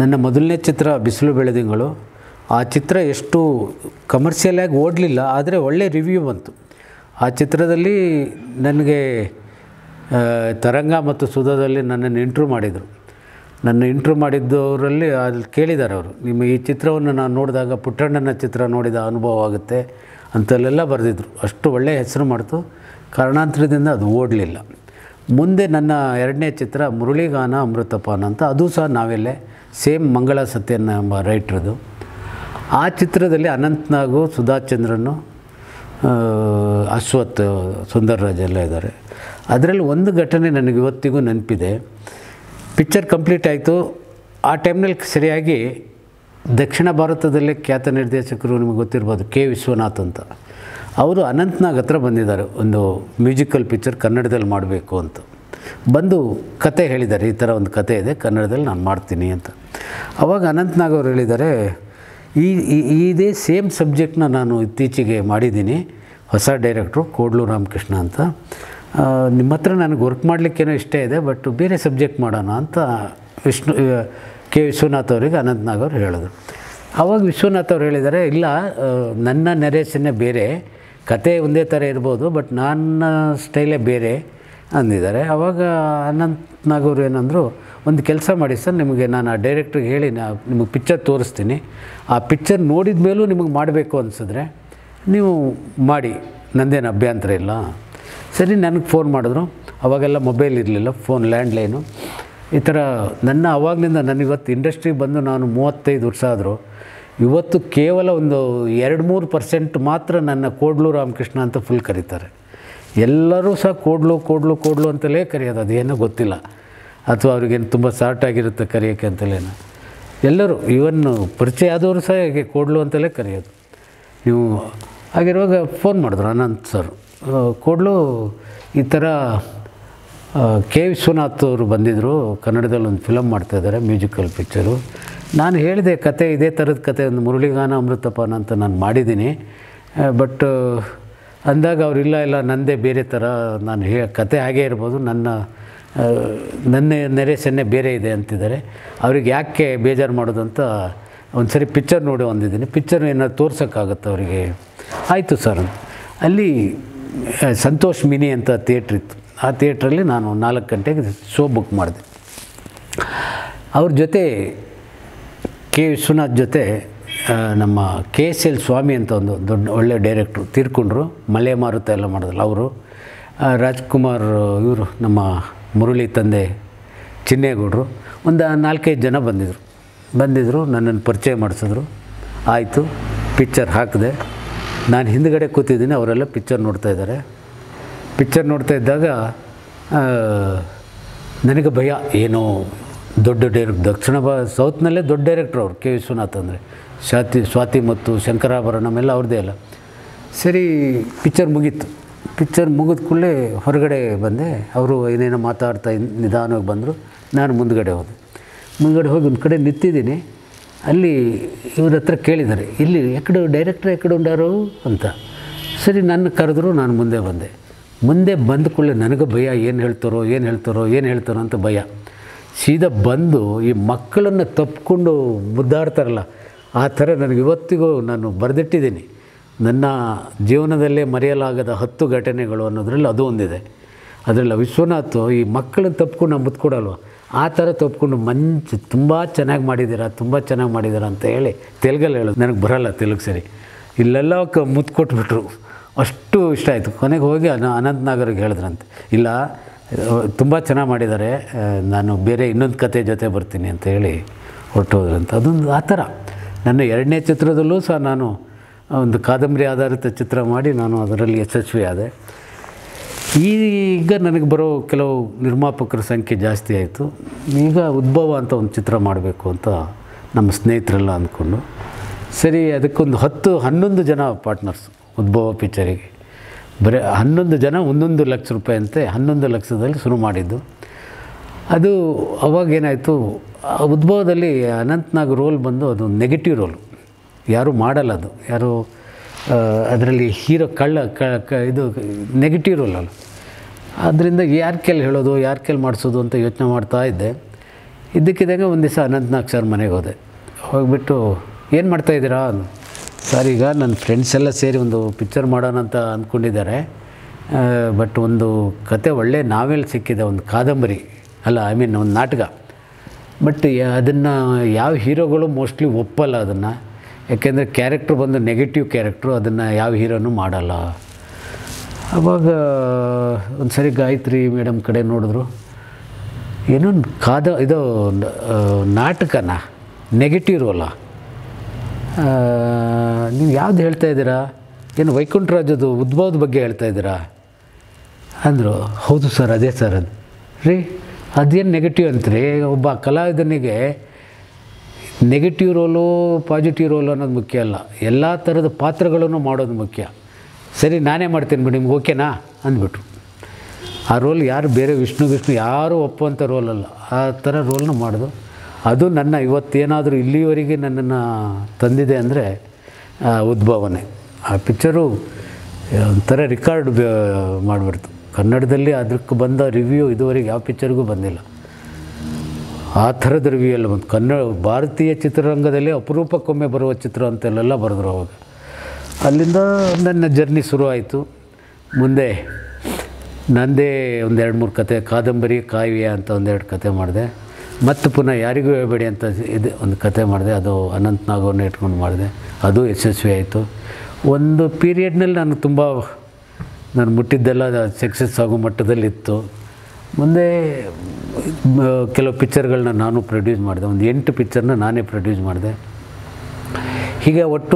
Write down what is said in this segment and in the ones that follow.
ನನ್ನ ಮೊದಲನೇ ಚಿತ್ರ ಬಿಸಿಲು ಬೆಳೆದಿಂಗಳು ಆ ಚಿತ್ರ ಎಷ್ಟು ಕಮರ್ಷಿಯಲಾಗಿ ಓಡಲಿಲ್ಲ ಆದರೆ ಒಳ್ಳೆ ರಿವ್ಯೂ ಬಂತು ಆ ಚಿತ್ರದಲ್ಲಿ ನನಗೆ ಆ, ತರಂಗ ಮತ್ತು ಸುಧಾದಲ್ಲಿ ನನ್ನನ್ನು ಇಂಟ್ರೂ ಮಾಡಿದರು ನನ್ನ ಇಂಟ್ರೂ ಮಾಡಿದ್ದವರಲ್ಲಿ ಅಲ್ಲಿ ಕೇಳಿದ್ದಾರೆ ಅವರು ನಿಮ್ಮ ಈ ಚಿತ್ರವನ್ನು ನಾನು ನೋಡಿದಾಗ ಪುಟ್ಟಣ್ಣನ ಚಿತ್ರ ನೋಡಿದ ಅನುಭವ ಆಗುತ್ತೆ ಅಂತಲ್ಲೆಲ್ಲ ಬರೆದಿದ್ರು ಅಷ್ಟು ಒಳ್ಳೆಯ ಹೆಸರು ಮಾಡ್ತು ಕಾರಣಾಂತರದಿಂದ ಅದು ಓಡಲಿಲ್ಲ ಮುಂದೆ ನನ್ನ ಎರಡನೇ ಚಿತ್ರ ಮುರಳಿಗಾನ ಅಮೃತಪಾನ ಅಂತ ಅದು ಸಹ ನಾವೆಲ್ಲೇ ಸೇಮ್ ಮಂಗಳ ಸತ್ಯನ ಎಂಬ ರೈಟ್ರದು ಆ ಚಿತ್ರದಲ್ಲಿ ಅನಂತ್ನಾಗು ಸುಧಾಚಂದ್ರನು ಆ, ಅಶ್ವಥ್ ಸುಂದರ್ರಾಜ್ ಎಲ್ಲ ಇದ್ದಾರೆ ಅದರಲ್ಲಿ ಒಂದು ಘಟನೆ ನನಗೆ ಇವತ್ತಿಗೂ ನೆನಪಿದೆ ಪಿಕ್ಚರ್ ಕಂಪ್ಲೀಟ್ ಆಯಿತು ಆ ಟೈಮ್ನಲ್ಲಿ ಸರಿಯಾಗಿ ದಕ್ಷಿಣ ಭಾರತದಲ್ಲೇ ಖ್ಯಾತ ನಿರ್ದೇಶಕರು ನಿಮಗೆ ಗೊತ್ತಿರ್ಬೋದು ಕೆ ವಿಶ್ವನಾಥ್ ಅಂತ ಅವರು ಅನಂತ್ನಾಗ್ ಹತ್ರ ಬಂದಿದ್ದಾರೆ ಒಂದು ಮ್ಯೂಸಿಕಲ್ ಪಿಕ್ಚರ್ ಕನ್ನಡದಲ್ಲಿ ಮಾಡಬೇಕು ಅಂತ ಬಂದು ಕತೆ ಹೇಳಿದ್ದಾರೆ ಈ ಥರ ಒಂದು ಕತೆ ಇದೆ ಕನ್ನಡದಲ್ಲಿ ನಾನು ಮಾಡ್ತೀನಿ ಅಂತ ಅವಾಗ ಅನಂತ್ನಾಗ್ ಅವರು ಹೇಳಿದ್ದಾರೆ ಈ ಈ- ಇದೇ ಸೇಮ್ ಸಬ್ಜೆಕ್ಟ್ನ ನಾನು ಇತ್ತೀಚೆಗೆ ಮಾಡಿದ್ದೀನಿ ಹೊಸ ಡೈರೆಕ್ಟ್ರು ಕೋಡ್ಲು ರಾಮಕೃಷ್ಣ ಅಂತ ಆ, ನಿಮ್ಮ ಹತ್ರ ನನಗೆ ವರ್ಕ್ ಮಾಡಲಿಕ್ಕೇನೋ ಇಷ್ಟ ಇದೆ ಬಟ್ ಬೇರೆ ಸಬ್ಜೆಕ್ಟ್ ಮಾಡೋಣ ಅಂತ ವಿಷ್ಣು ಕೆ ವಿಶ್ವನಾಥ್ ಅವರಿಗೆ ಅನಂತ್ನಾಗ್ ಅವರು ಹೇಳಿದ್ರು ಆವಾಗ ವಿಶ್ವನಾಥ್ ಅವ್ರು ಹೇಳಿದ್ದಾರೆ ಇಲ್ಲ ಆ, ನನ್ನ ನೆರೇಷನ್ನೇ ಬೇರೆ ಕತೆ ಒಂದೇ ಥರ ಇರ್ಬೋದು ಬಟ್ ನನ್ನ ಸ್ಟೈಲೇ ಬೇರೆ ಅಂದಿದ್ದಾರೆ ಆವಾಗ ಅನಂತ್ನಾಗ್ ಅವರು ಏನಂದರು ಒಂದು ಕೆಲಸ ಮಾಡಿ ಸರ್ ನಿಮಗೆ ನಾನು ಆ ಡೈರೆಕ್ಟ್ರಿಗೆ ಹೇಳಿ ನಾ ನಿಮಗೆ ಪಿಕ್ಚರ್ ತೋರಿಸ್ತೀನಿ ಆ ಪಿಕ್ಚರ್ ನೋಡಿದ ಮೇಲೂ ನಿಮಗೆ ಮಾಡಬೇಕು ಅನಿಸಿದ್ರೆ ನೀವು ಮಾಡಿ ನಂದೇನು ಅಭ್ಯಂತರ ಇಲ್ಲ ಸರಿ ನನಗೆ ಫೋನ್ ಮಾಡಿದ್ರು ಅವಾಗೆಲ್ಲ ಮೊಬೈಲ್ ಇರಲಿಲ್ಲ ಫೋನ್ ಲ್ಯಾಂಡ್ಲೈನು ಈ ಥರ ನನ್ನ ಅವಾಗಲಿಂದ ನನಗಿವತ್ತು ಇಂಡಸ್ಟ್ರಿಗೆ ಬಂದು ನಾನು ಮೂವತ್ತೈದು ವರ್ಷ ಆದರೂ ಇವತ್ತು ಕೇವಲ ಒಂದು ಎರಡು ಮೂರು ಪರ್ಸೆಂಟ್ ಮಾತ್ರ ನನ್ನ ಕೋಡ್ಲು ರಾಮಕೃಷ್ಣ ಅಂತ ಫುಲ್ ಕರೀತಾರೆ ಎಲ್ಲರೂ ಸಹ ಕೋಡ್ಲು ಕೋಡ್ಲು ಕೋಡ್ಲು ಅಂತಲೇ ಕರೆಯೋದು ಅದೇನೋ ಗೊತ್ತಿಲ್ಲ ಅಥವಾ ಅವ್ರಿಗೇನು ತುಂಬ ಸಾರ್ಟ್ ಆಗಿರುತ್ತೆ ಕರೆಯೋಕ್ಕೆ ಅಂತಲೇನು ಎಲ್ಲರೂ ಇವನ್ ಪರಿಚಯ ಆದವರು ಸಹ ಹೀಗೆ ಕೋಡ್ಲು ಅಂತಲೇ ಕರೆಯೋದು ನೀವು ಹಾಗಿರುವಾಗ ಫೋನ್ ಮಾಡಿದ್ರು ಅನಂತ್ ಸರ್ ಆ, ಕೋಡ್ಲು ಈ ಥರ ಆ, ಕೆ ವಿಶ್ವನಾಥ್ ಅವರು ಬಂದಿದ್ದರು ಕನ್ನಡದಲ್ಲಿ ಒಂದು ಫಿಲಮ್ ಮಾಡ್ತಾಯಿದ್ದಾರೆ ಮ್ಯೂಸಿಕಲ್ ಪಿಕ್ಚರು ನಾನು ಹೇಳಿದೆ ಕತೆ ಇದೇ ಥರದ ಕತೆ ಒಂದು ಮುರಳಿಗಾನ ಅಮೃತಪಾನ ಅಂತ ನಾನು ಮಾಡಿದ್ದೀನಿ ಬಟ್ ಅಂದಾಗ ಅವ್ರು ಇಲ್ಲ ಇಲ್ಲ ನಂದೇ ಬೇರೆ ಥರ ನಾನು ಹೇ ಕತೆ ಹಾಗೇ ಇರ್ಬೋದು ನನ್ನ ಆ, ನನ್ನ ನೆರೆಸನ್ನೇ ಬೇರೆ ಇದೆ ಅಂತಿದ್ದಾರೆ ಅವ್ರಿಗೆ ಯಾಕೆ ಬೇಜಾರು ಮಾಡೋದು ಅಂತ ಒಂದು ಸರಿ ಪಿಕ್ಚರ್ ನೋಡಿ ಒಂದಿದ್ದೀನಿ ಪಿಕ್ಚರ್ ಏನಾದ್ರು ತೋರ್ಸೋಕ್ಕಾಗುತ್ತೆ ಅವರಿಗೆ ಆಯಿತು ಸರ್ ಅಲ್ಲಿ ಆ, ಸಂತೋಷ್ ಮಿನಿ ಅಂತ ಥಿಯೇಟ್ರ್ ಇತ್ತು ಆ ಥಿಯೇಟ್ರಲ್ಲಿ ನಾನು ನಾಲ್ಕು ಗಂಟೆಗೆ ಶೋ ಬುಕ್ ಮಾಡಿದೆ ಅವ್ರ ಜೊತೆ ಕೆ ವಿಶ್ವನಾಥ್ ಜೊತೆ ಆ, ನಮ್ಮ ಕೆ ಎಸ್ ಎಲ್ ಸ್ವಾಮಿ ಅಂತ ಒಂದು ದೊಡ್ಡ ಒಳ್ಳೆ ಡೈರೆಕ್ಟ್ರು ತೀರ್ಕೊಂಡ್ರು ಮಲೆ ಮಾರುತ ಎಲ್ಲ ಮಾಡಿದ್ರಲ್ಲ ಅವರು ಆ, ರಾಜ್ಕುಮಾರ್ ಇವರು ನಮ್ಮ ಮುರಳಿ ತಂದೆ ಚಿನ್ನೇಗೌಡರು ಒಂದು ನಾಲ್ಕೈದು ಜನ ಬಂದಿದ್ದರು ಬಂದಿದ್ದರು ನನ್ನನ್ನು ಪರಿಚಯ ಮಾಡಿಸಿದ್ರು ಆಯಿತು ಪಿಕ್ಚರ್ ಹಾಕಿದೆ ನಾನು ಹಿಂದ್ಗಡೆ ಕೂತಿದ್ದೀನಿ ಅವರೆಲ್ಲ ಪಿಕ್ಚರ್ ನೋಡ್ತಾ ಇದ್ದಾರೆ ಪಿಕ್ಚರ್ ನೋಡ್ತಾ ಇದ್ದಾಗ ಆ, ನನಗೆ ಭಯ ಏನೋ ದೊಡ್ಡ ಡೈರೆಕ್ಟ್ ದಕ್ಷಿಣ ಭಾ ಸೌತ್ನಲ್ಲೇ ದೊಡ್ಡ ಡೈರೆಕ್ಟ್ರ್ ಅವರು ಕೆ ವಿಶ್ವನಾಥ್ ಅಂದರೆ ಸ್ವಾತಿ ಸ್ವಾತಿ ಮತ್ತು ಶಂಕರಾಭರಣಂ ಎಲ್ಲ ಅವ್ರದ್ದೇ ಅಲ್ಲ ಸರಿ ಪಿಕ್ಚರ್ ಮುಗೀತು ಪಿಕ್ಚರ್ ಮುಗಿದ ಕೂಡಲೇ ಹೊರಗಡೆ ಬಂದೆ ಅವರು ಏನೇನೋ ಮಾತಾಡ್ತಾ ಇನ್- ನಿಧಾನವಾಗಿ ಬಂದರು ನಾನು ಮುಂದ್ಗಡೆ ಹೋದೆ ಮುಂದ್ಗಡೆ ಹೋಗಿ ಒಂದು ಕಡೆ ನಿಂತಿದ್ದೀನಿ ಅಲ್ಲಿ ಇವ್ರ ಹತ್ರ ಕೇಳಿದ್ದಾರೆ ಇಲ್ಲಿ ಎಕಡೆ ಡೈರೆಕ್ಟ್ರ್ ಎಕಡೆ ಉಂಡಾರು ಅಂತ ಸರಿ ನನ್ನ ಕರೆದ್ರು ನಾನು ಮುಂದೆ ಬಂದೆ ಮುಂದೆ ಬಂದ ಕೂಡಲೇ ನನಗೆ ಭಯ ಏನು ಹೇಳ್ತಾರೋ ಏನು ಹೇಳ್ತಾರೋ ಏನು ಹೇಳ್ತಾರೋ ಅಂತ ಭಯ ಸೀದಾ ಬಂದು ಈ ಮಕ್ಕಳನ್ನು ತಪ್ಪಿಕೊಂಡು ಮುದ್ದಾಡ್ತಾರಲ್ಲ ಆ ಥರ ನನಗೆ ಇವತ್ತಿಗೂ ನಾನು ಬರೆದಿಟ್ಟಿದ್ದೀನಿ ನನ್ನ ಜೀವನದಲ್ಲೇ ಮರೆಯಲಾಗದ ಹತ್ತು ಘಟನೆಗಳು ಅನ್ನೋದ್ರಲ್ಲಿ ಅದು ಒಂದಿದೆ ಅದರಲ್ಲಿ ವಿಶ್ವನಾಥ್ ಈ ಮಕ್ಕಳನ್ನ ತಪ್ಪಿಕೊಂಡು ನಾವು ಮುತ್ಕೊಡಲ್ವ ಆ ಥರ ತಪ್ಪಿಕೊಂಡು ಮಂಚು ತುಂಬ ಚೆನ್ನಾಗಿ ಮಾಡಿದ್ದೀರಾ ತುಂಬ ಚೆನ್ನಾಗಿ ಮಾಡಿದ್ದೀರಾ ಅಂತ ಹೇಳಿ ತೆಲುಗಲ್ಲಿ ಹೇಳೋದು ನನಗೆ ಬರಲ್ಲ ತೆಲುಗು ಸರಿ ಇಲ್ಲೆಲ್ಲ ಕ ಮುತ್ಕೊಟ್ಬಿಟ್ರು ಅಷ್ಟು ಇಷ್ಟ ಆಯಿತು ಕೊನೆಗೆ ಹೋಗಿ ಅನ ಅನಂತನಾಗರಿಗೆ ಹೇಳಿದ್ರಂತೆ ಇಲ್ಲ ತುಂಬ ಚೆನ್ನಾಗಿ ಮಾಡಿದ್ದಾರೆ ಆ, ನಾನು ಬೇರೆ ಇನ್ನೊಂದು ಕತೆ ಜೊತೆ ಬರ್ತೀನಿ ಅಂತ ಹೇಳಿ ಹೊರಟೋದ್ರಂತ ಅದೊಂದು ಆ ಥರ ನನ್ನ ಎರಡನೇ ಚಿತ್ರದಲ್ಲೂ ಸಹ ನಾನು ಒಂದು ಕಾದಂಬರಿ ಆಧಾರಿತ ಚಿತ್ರ ಮಾಡಿ ನಾನು ಅದರಲ್ಲಿ ಯಶಸ್ವಿ ಆದೆ ಈಗ ನನಗೆ ಬರೋ ಕೆಲವು ನಿರ್ಮಾಪಕರ ಸಂಖ್ಯೆ ಜಾಸ್ತಿ ಆಯಿತು ಈಗ ಉದ್ಭವ ಅಂತ ಒಂದು ಚಿತ್ರ ಮಾಡಬೇಕು ಅಂತ ನಮ್ಮ ಸ್ನೇಹಿತರೆಲ್ಲ ಅಂದ್ಕೊಂಡು ಸರಿ ಅದಕ್ಕೊಂದು ಹತ್ತು ಹನ್ನೊಂದು ಜನ ಪಾರ್ಟ್ನರ್ಸ್ ಉದ್ಭವ ಪಿಕ್ಚರಿಗೆ ಬರೀ ಹನ್ನೊಂದು ಜನ ಒಂದೊಂದು ಲಕ್ಷ ರೂಪಾಯಿ ಅಂತೆ ಹನ್ನೊಂದು ಲಕ್ಷದಲ್ಲಿ ಶುರು ಮಾಡಿದ್ದು ಅದು ಅವಾಗೇನಾಯಿತು ಆ ಉದ್ಭವದಲ್ಲಿ ಅನಂತ್ನಾಗ್ ರೋಲ್ ಬಂದು ಅದು ನೆಗೆಟಿವ್ ರೋಲು ಯಾರೂ ಮಾಡಲ್ಲ ಅದು ಯಾರು ಅದರಲ್ಲಿ ಹೀರೋ ಕಳ್ಳ ಕ ಕ- ಇದು ನೆಗೆಟಿವ್ ರೋಲ್ ಅಲ್ಲ ಆದ್ದರಿಂದ ಯಾರ ಕೆಲ್ ಹೇಳೋದು ಯಾರ ಕೆಲ್ ಮಾಡಿಸೋದು ಅಂತ ಯೋಚನೆ ಮಾಡ್ತಾ ಇದ್ದೆ ಇದ್ದಕ್ಕಿದ್ದಂಗೆ ಒಂದು ದಿವಸ ಅನಂತನಾಗ್ ಸರ್ ಮನೆಗೆ ಹೋದೆ ಹೋಗ್ಬಿಟ್ಟು ಏನು ಮಾಡ್ತಾಯಿದ್ದೀರಾ ಸರ್ ಈಗ ನನ್ನ ಫ್ರೆಂಡ್ಸ್ ಎಲ್ಲ ಸೇರಿ ಒಂದು ಪಿಕ್ಚರ್ ಮಾಡೋಣ ಅಂತ ಅಂದ್ಕೊಂಡಿದ್ದಾರೆ ಬಟ್ ಒಂದು ಕತೆ ಒಳ್ಳೆ ನಾವೆಲ್ ಸಿಕ್ಕಿದೆ ಒಂದು ಕಾದಂಬರಿ ಅಲ್ಲ ಐ ಮೀನ್ ಒಂದು ನಾಟಕ ಬಟ್ ಅದನ್ನು ಯಾವ ಹೀರೋಗಳು ಮೋಸ್ಟ್ಲಿ ಒಪ್ಪಲ್ಲ ಅದನ್ನು ಯಾಕೆಂದರೆ ಕ್ಯಾರೆಕ್ಟ್ರ್ ಬಂದು ನೆಗೆಟಿವ್ ಕ್ಯಾರೆಕ್ಟ್ರು ಅದನ್ನು ಯಾವ ಹೀರೋನು ಮಾಡಲ್ಲ ಅವಾಗ ಒಂದು ಸರಿ ಗಾಯತ್ರಿ ಮೇಡಮ್ ಕಡೆ ನೋಡಿದ್ರು ಏನೋ ಕಾದ ಇದು ಆ, ನಾಟಕನ ನೆಗೆಟಿವ್ ರೋಲ ನೀವು ಯಾವ್ದು ಹೇಳ್ತಾ ಇದ್ದೀರಾ ಏನು ವೈಕುಂಠರಾಜದು ಉದ್ಭವದ ಬಗ್ಗೆ ಹೇಳ್ತಾ ಇದ್ದೀರಾ ಅಂದರು ಹೌದು ಸರ್ ಅದೇ ಸರ್ ಅದು ರೀ ಅದೇನು ನೆಗೆಟಿವ್ ಅಂತ್ರಿ ಒಬ್ಬ ಕಲಾವಿದನಿಗೆ ನೆಗೆಟಿವ್ ರೋಲು ಪಾಸಿಟಿವ್ ರೋಲು ಅನ್ನೋದು ಮುಖ್ಯ ಅಲ್ಲ ಎಲ್ಲ ಥರದ ಪಾತ್ರಗಳನ್ನು ಮಾಡೋದು ಮುಖ್ಯ ಸರಿ ನಾನೇ ಮಾಡ್ತೀನಿ ಬಿಡಿ ನಿಮ್ಗೆ ಓಕೆನಾ ಅಂದ್ಬಿಟ್ರು ಆ ರೋಲ್ ಯಾರು ಬೇರೆ ವಿಷ್ಣು ವಿಷ್ಣು ಯಾರೂ ಒಪ್ಪುವಂಥ ರೋಲ್ ಅಲ್ಲ ಆ ಥರ ರೋಲ್ನ ಮಾಡೋದು ಅದು ನನ್ನ ಇವತ್ತೇನಾದರೂ ಇಲ್ಲಿವರೆಗೆ ನನ್ನನ್ನು ತಂದಿದೆ ಅಂದರೆ ಉದ್ಭವನೆ ಆ ಪಿಕ್ಚರು ಒಂಥರ ರಿಕಾರ್ಡ್ ಮಾಡಿಬಿಡ್ತು ಕನ್ನಡದಲ್ಲಿ ಅದಕ್ಕೆ ಬಂದ ರಿವ್ಯೂ ಇದುವರೆಗೆ ಯಾವ ಪಿಕ್ಚರ್ಗೂ ಬಂದಿಲ್ಲ ಆ ಥರದ ರಿವ್ಯೂ ಎಲ್ಲ ಬಂತು ಕನ್ನಡ ಭಾರತೀಯ ಚಿತ್ರರಂಗದಲ್ಲಿ ಅಪರೂಪಕ್ಕೊಮ್ಮೆ ಬರುವ ಚಿತ್ರ ಅಂತೆಲ್ಲ ಬರೆದ್ರು ಅವಾಗ ಅಲ್ಲಿಂದ ನನ್ನ ಜರ್ನಿ ಶುರುವಾಯಿತು ಮುಂದೆ ನಂದೇ ಒಂದೆರಡು ಮೂರು ಕತೆ ಕಾದಂಬರಿ ಕಾವ್ಯ ಅಂತ ಒಂದೆರಡು ಕತೆ ಮಾಡಿದೆ ಮತ್ತು ಪುನಃ ಯಾರಿಗೂ ಹೇಳ್ಬೇಡಿ ಅಂತ ಇದು ಒಂದು ಕತೆ ಮಾಡಿದೆ ಅದು ಅನಂತ್ ನಾಗವ್ರನ್ನ ಇಟ್ಕೊಂಡು ಮಾಡಿದೆ ಅದು ಯಶಸ್ವಿ ಆಯಿತು ಒಂದು ಪೀರಿಯಡ್ನಲ್ಲಿ ನಾನು ತುಂಬ ನಾನು ಮುಟ್ಟಿದ್ದೆಲ್ಲ ಸಕ್ಸಸ್ ಆಗೋ ಮಟ್ಟದಲ್ಲಿತ್ತು ಮುಂದೆ ಮ, ಕೆಲವು ಪಿಕ್ಚರ್ಗಳನ್ನ ನಾನು ಪ್ರೊಡ್ಯೂಸ್ ಮಾಡಿದೆ ಒಂದು ಎಂಟು ಪಿಕ್ಚರ್ನ ನಾನೇ ಪ್ರೊಡ್ಯೂಸ್ ಮಾಡಿದೆ ಹೀಗೆ ಒಟ್ಟು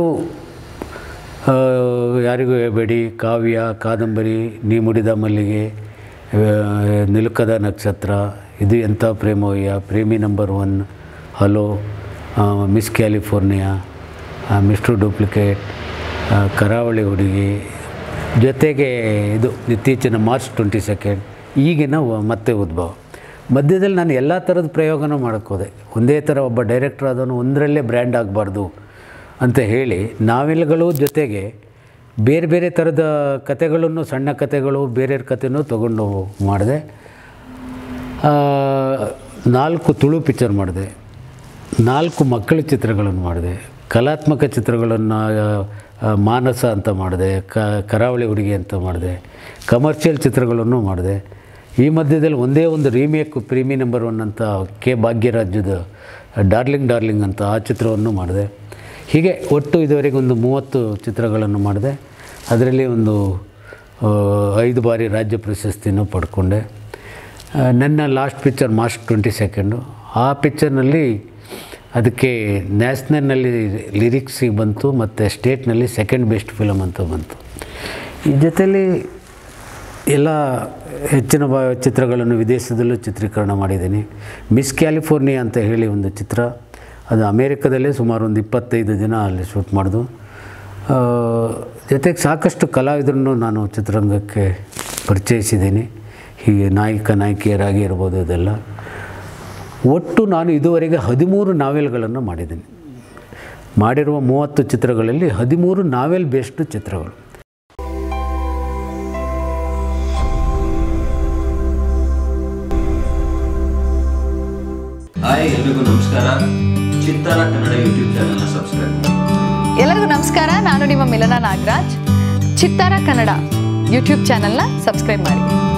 ಆ, ಯಾರಿಗೂ ಹೇಳ್ಬೇಡಿ ಕಾವ್ಯ ಕಾದಂಬರಿ ನೀ ಮುಡಿದ ಮಲ್ಲಿಗೆ ಆ, ನಿಲುಕದ ನಕ್ಷತ್ರ ಇದು ಎಂಥ ಪ್ರೇಮವಯ್ಯ ಪ್ರೇಮಿ ನಂಬರ್ ಒನ್ ಹಲೋ ಆ, ಮಿಸ್ ಕ್ಯಾಲಿಫೋರ್ನಿಯಾ ಆ, ಮಿಸ್ಟರ್ ಡೂಪ್ಲಿಕೇಟ್ ಆ, ಕರಾವಳಿ ಹುಡುಗಿ ಜೊತೆಗೆ ಇದು ಇತ್ತೀಚಿನ ಮಾರ್ಚ್ ಟ್ವೆಂಟಿ ಸೆಕೆಂಡ್ ಈಗಿನ ವ- ಮತ್ತೆ ಉದ್ಭವ ಮಧ್ಯದಲ್ಲಿ ನಾನು ಎಲ್ಲ ಥರದ ಪ್ರಯೋಗನೂ ಮಾಡೋಕ್ಕೆ ಹೋದೆ ಒಂದೇ ಥರ ಒಬ್ಬ ಡೈರೆಕ್ಟರ್ ಆದವನು ಒಂದರಲ್ಲೇ ಬ್ರ್ಯಾಂಡ್ ಆಗಬಾರ್ದು ಅಂತ ಹೇಳಿ ನಾವೆಲ್ಗಳು ಜೊತೆಗೆ ಬೇರೆ ಬೇರೆ ಥರದ ಕತೆಗಳನ್ನು ಸಣ್ಣ ಕತೆಗಳು ಬೇರೆ ಕತೆನೂ ತೊಗೊಂಡು ಮಾಡಿದೆ ಆ, ನಾಲ್ಕು ತುಳು ಪಿಕ್ಚರ್ ಮಾಡಿದೆ ನಾಲ್ಕು ಮಕ್ಕಳ ಚಿತ್ರಗಳನ್ನು ಮಾಡಿದೆ ಕಲಾತ್ಮಕ ಚಿತ್ರಗಳನ್ನು ಆ, ಮಾನಸ ಅಂತ ಮಾಡಿದೆ ಕ ಕರಾವಳಿ ಹುಡುಗಿ ಅಂತ ಮಾಡಿದೆ ಕಮರ್ಷಿಯಲ್ ಚಿತ್ರಗಳನ್ನು ಮಾಡಿದೆ ಈ ಮಧ್ಯದಲ್ಲಿ ಒಂದೇ ಒಂದು ರೀಮೇಕ್ ಪ್ರೀಮಿ ನಂಬರ್ ಒನ್ ಅಂತ ಕೆ ಭಾಗ್ಯರಾಜ್ಯದ ಡಾರ್ಲಿಂಗ್ ಡಾರ್ಲಿಂಗ್ ಅಂತ ಆ ಚಿತ್ರವನ್ನು ಮಾಡಿದೆ ಹೀಗೆ ಒಟ್ಟು ಇದುವರೆಗೆ ಒಂದು ಮೂವತ್ತು ಚಿತ್ರಗಳನ್ನು ಮಾಡಿದೆ ಅದರಲ್ಲಿ ಒಂದು ಆ, ಐದು ಬಾರಿ ರಾಜ್ಯ ಪ್ರಶಸ್ತಿನೂ ಪಡ್ಕೊಂಡೆ ಆ, ನನ್ನ last picture March twenty second ಆ ಪಿಕ್ಚರ್ನಲ್ಲಿ ಅದಕ್ಕೆ ನ್ಯಾಷನಲ್ನಲ್ಲಿ ಲಿರಿಕ್ಸಿಗೆ ಬಂತು ಮತ್ತು ಸ್ಟೇಟ್ನಲ್ಲಿ ಸೆಕೆಂಡ್ ಬೆಸ್ಟ್ ಫಿಲಮ್ ಅಂತ ಬಂತು ಈ ಜೊತೆಯಲ್ಲಿ ಎಲ್ಲ ಹೆಚ್ಚಿನ ಬ ಚಿತ್ರಗಳನ್ನು ವಿದೇಶದಲ್ಲೂ ಚಿತ್ರೀಕರಣ ಮಾಡಿದ್ದೀನಿ ಮಿಸ್ ಕ್ಯಾಲಿಫೋರ್ನಿಯಾ ಅಂತ ಹೇಳಿ ಒಂದು ಚಿತ್ರ ಅದು ಅಮೇರಿಕದಲ್ಲೇ ಸುಮಾರು ಒಂದು ಇಪ್ಪತ್ತೈದು ದಿನ ಅಲ್ಲಿ ಶೂಟ್ ಮಾಡಿದು ಆ, ಜೊತೆಗೆ ಸಾಕಷ್ಟು ಕಲಾವಿದರನ್ನು ನಾನು ಚಿತ್ರರಂಗಕ್ಕೆ ಪರಿಚಯಿಸಿದ್ದೀನಿ ಹೀಗೆ ನಾಯಕ ನಾಯಕಿಯರಾಗಿ ಇರ್ಬೋದು ಇದೆಲ್ಲ ಒಟ್ಟು ನಾನು ಇದುವರೆಗೆ ಹದಿಮೂರು ನಾವೆಲ್ಗಳನ್ನು ಮಾಡಿದ್ದೀನಿ ಮಾಡಿರುವ ಮೂವತ್ತು ಚಿತ್ರಗಳಲ್ಲಿ ಹದಿಮೂರು ನಾವೆಲ್ ಬೇಸ್ಡ್ ಚಿತ್ರಗಳು ಹಾಯ್ ಎಲ್ರಿಗೂ ನಮಸ್ಕಾರ ಚಿತ್ತಾರ ಕನ್ನಡ ಯೂಟ್ಯೂಬ್ ಚಾನಲ್ನ ಸಬ್ಸ್ಕ್ರೈಬ್ ಮಾಡಿ ಎಲ್ಲರಿಗೂ ನಮಸ್ಕಾರ ನಾನು ನಿಮ್ಮ ಮಿಲನ ನಾಗರಾಜ್ ಚಿತ್ತಾರ ಕನ್ನಡ ಯೂಟ್ಯೂಬ್ ಚಾನಲ್ನ ಸಬ್ಸ್ಕ್ರೈಬ್ ಮಾಡಿ